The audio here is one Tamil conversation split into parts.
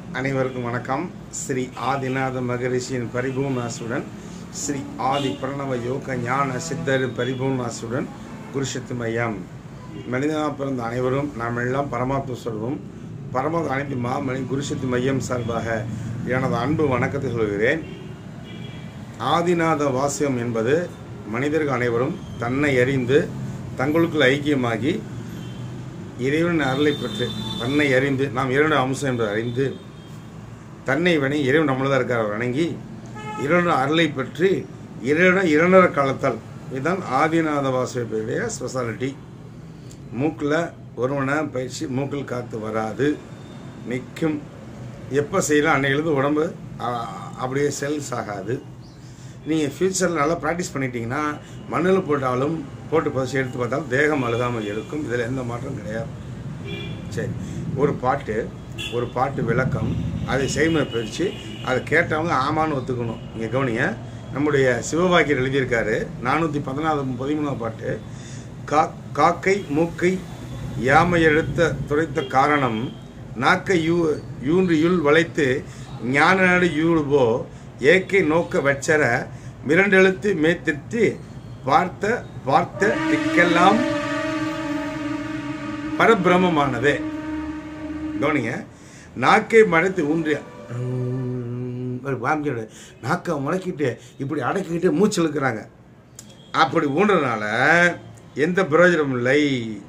அனைவருக்கும் வணக்கம் ஸ்ரீ ஆதிநாத மகரிஷியின் பரிபூர்ணாசுடன் ஸ்ரீ ஆதி பிரணவ யோக ஞான சித்தர் பரிபூர்ணாசுடன் குருஷத்து மையம் மனிதனாக பிறந்த அனைவரும் நாம் எல்லாம் பரமாத்ம சொல்வோம் பரமத அனைத்து மாமணி குருஷத்து மையம் சார்பாக எனது அன்பு வணக்கத்தை சொல்கிறேன் ஆதிநாத வாசியம் என்பது மனிதர்கள் அனைவரும் தன்னை அறிந்து தங்களுக்குள் ஐக்கியமாகி இறைவன் அருளை பெற்று தன்னை அறிந்து நாம் இறைவனுடைய அம்சம் என்று அறிந்து தன்னை வணங்கி இறைவன் நம்மளதான் இருக்கார் வணங்கி இறைவன் அருளை பெற்று இறைவன் இரண்டர காலத்தால் இதுதான் ஆதிநாத வாசியுடைய ஸ்பெஷாலிட்டி மூக்கில் ஒரு மணி நேரம் பயிற்சி மூக்கில் காற்று வராது நிற்கும் எப்போ செய்யலாம் அன்னையிலேருந்து உடம்பு ஆ, அப்படியே செல்ஸ் ஆகாது நீங்கள் ஃப்யூச்சரில் நல்லா ப்ராக்டிஸ் பண்ணிட்டீங்கன்னா மண்ணில் போட்டாலும் போட்டு பசி எடுத்து பார்த்தாலும் தேகம் அழுகாமல் இருக்கும் இதில் எந்த மாற்றம் கிடையாது சரி ஒரு பாட்டு ஒரு பாட்டு விளக்கம் அதை செய்முறை பிரித்து அதை கேட்டவங்க ஆமான்னு ஒத்துக்கணும் இங்கே கவனிங்க நம்முடைய சிவபாக்கியர் எழுதியிருக்காரு நானூற்றி பதினாறு பதிமூணாவது பாட்டு கா காக்கை மூக்கை யாமை எழுத்த துரைத்த காரணம் நாக்கை யூ யூன்று யுள் வளைத்து ஞான நாடு யூழுபோ ஏக்கை நோக்க வச்சர மிரண்டெழுத்து மேத்திட்டு பார்த்த பார்த்த திக்கெல்லாம் பரபிரமமானதே கவனிங்க நாக்கை மடைத்து ஊன்றிய ஒரு பாம்பியோட நாக்கை முளைக்கிட்டு இப்படி அடக்கிக்கிட்டு மூச்சு இழுக்கிறாங்க அப்படி ஊன்றதுனால எந்த பிரயோஜனமும் இல்லை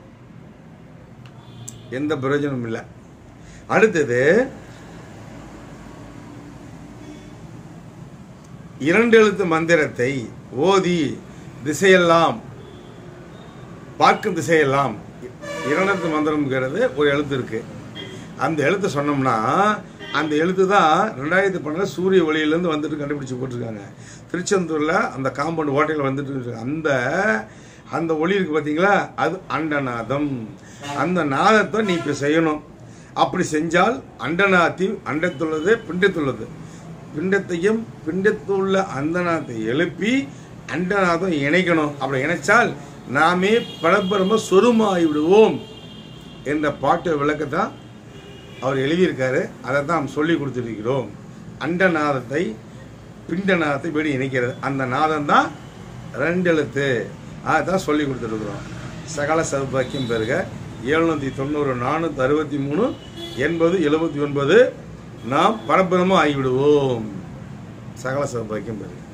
எந்த பிரயோஜனமும் இல்லை அடுத்தது இரண்டு எழுத்து மந்திரத்தை ஓதி திசையெல்லாம் பார்க்கும் திசையெல்லாம் இரண்டு எழுத்து மந்திரம்ங்கிறது ஒரு எழுத்து இருக்கு அந்த எழுத்து சொன்னோம்னா அந்த எழுத்து தான் ரெண்டாயிரத்தி பன்னெண்டு சூரிய ஒளியிலேருந்து வந்துட்டு கண்டுபிடிச்சு போட்டிருக்காங்க திருச்செந்தூரில் அந்த காம்பவுண்ட் ஓட்டையில் வந்துட்டு இருக்கு அந்த அந்த ஒளி இருக்கு பார்த்தீங்களா அது அண்டநாதம் அந்த நாதத்தை நீ இப்போ செய்யணும் அப்படி செஞ்சால் அண்டநாத்தி அண்டத்துள்ளது பிண்டத்துள்ளது பிண்டத்தையும் பிண்டத்துள்ள அந்தநாதத்தை எழுப்பி அண்டநாதம் இணைக்கணும் அப்படி இணைச்சால் நாமே பரபரம சொருமாகி விடுவோம் என்ற பாட்டு விளக்கத்தான் அவர் எழுதியிருக்காரு அதை தான் சொல்லி கொடுத்துருக்கிறோம் அண்டநாதத்தை பிண்டநாதத்தை இப்படி இணைக்கிறது அந்த நாதம் தான் ரெண்டு எழுத்து அதை தான் சொல்லி கொடுத்துருக்குறோம் சகல சௌபாக்கியம் பெருக எழுநூற்றி தொண்ணூறு நானூற்றி அறுபத்தி மூணு எண்பது எழுபத்தி ஒன்பது நாம் பரபரமாக ஆகிவிடுவோம் சகல சௌபாக்கியம் பெருக